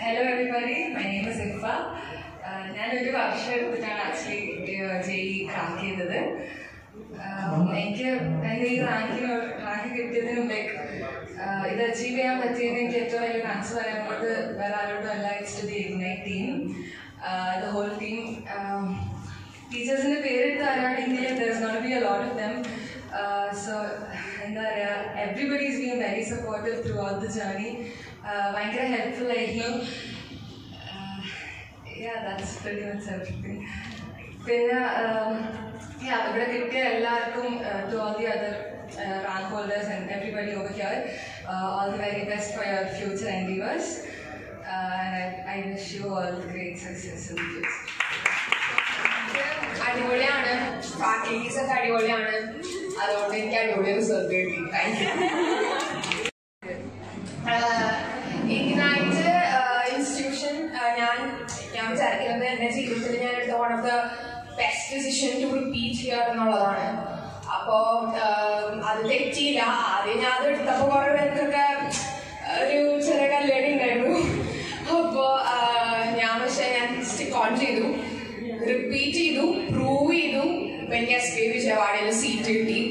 hello everybody my name is Ifa ഞാനൊരു വർഷം എടുത്തിട്ടാണ് ആക്ച്വലി ജെയ് ക്രാക്ക് ചെയ്തത് ആഹ് എനിക്ക് എൻ്റെ ഈ റാങ്കിന് റാങ്ക് കിട്ടിയതിനും ലൈക്ക് ഇത് അച്ചീവ് ചെയ്യാൻ പറ്റിയതിന് എനിക്ക് ഏറ്റവും വലിയ താങ്ക്സ് പറയാനുള്ളത് വേറെ ആരോടും അല്ല it's to the ignite team the whole team ടീച്ചേഴ്സിൻ്റെ പേരിട്ട് തരാണെങ്കിൽ there is not be a lot of them so എന്താ പറയുക everybody is being very supportive throughout the journey ഭയങ്കര ഹെൽപ്ഫുൾ ആയിരുന്നു yeah that's very much everything പിന്നെ yeah ഇവിടെ കിട്ടിയ എല്ലാവർക്കും to all the other rank holders and everybody over here all the very best for your future endeavours and I wish you all great success in future അടിപൊളിയാണ് faculties ഒക്കെ അടിപൊളിയാണ് അതുകൊണ്ട് എനിക്ക് അടിപൊളി റിസൾട്ട് കിട്ടി താങ്ക് യു ഇഗ്നൈറ്റ് ഇൻസ്റ്റിറ്റ്യൂഷൻ ഞാൻ ഞാൻ വിചാരിക്കുന്നത് എൻ്റെ ജീവിതത്തിൽ ഞാൻ എടുത്ത one of the best decision to repeat here എന്നുള്ളതാണ് അപ്പോ അത് തെറ്റിയില്ല ആദ്യം ഞാൻ അത് എടുത്തപ്പോൾ കുറെ പേർക്കൊക്കെ ഒരു ചെറിയ കല്ലേടി ഉണ്ടായിരുന്നു അപ്പോൾ ഞാൻ പക്ഷേ ഞാൻ സ്റ്റിക്ക് ഓൺ ചെയ്തു റിപ്പീറ്റ് ചെയ്തു പ്രൂവ് ചെയ്തു ഇപ്പൊ എനിക്ക് എസ് പി വിജയവാഡയിൽ സീറ്റ് കിട്ടി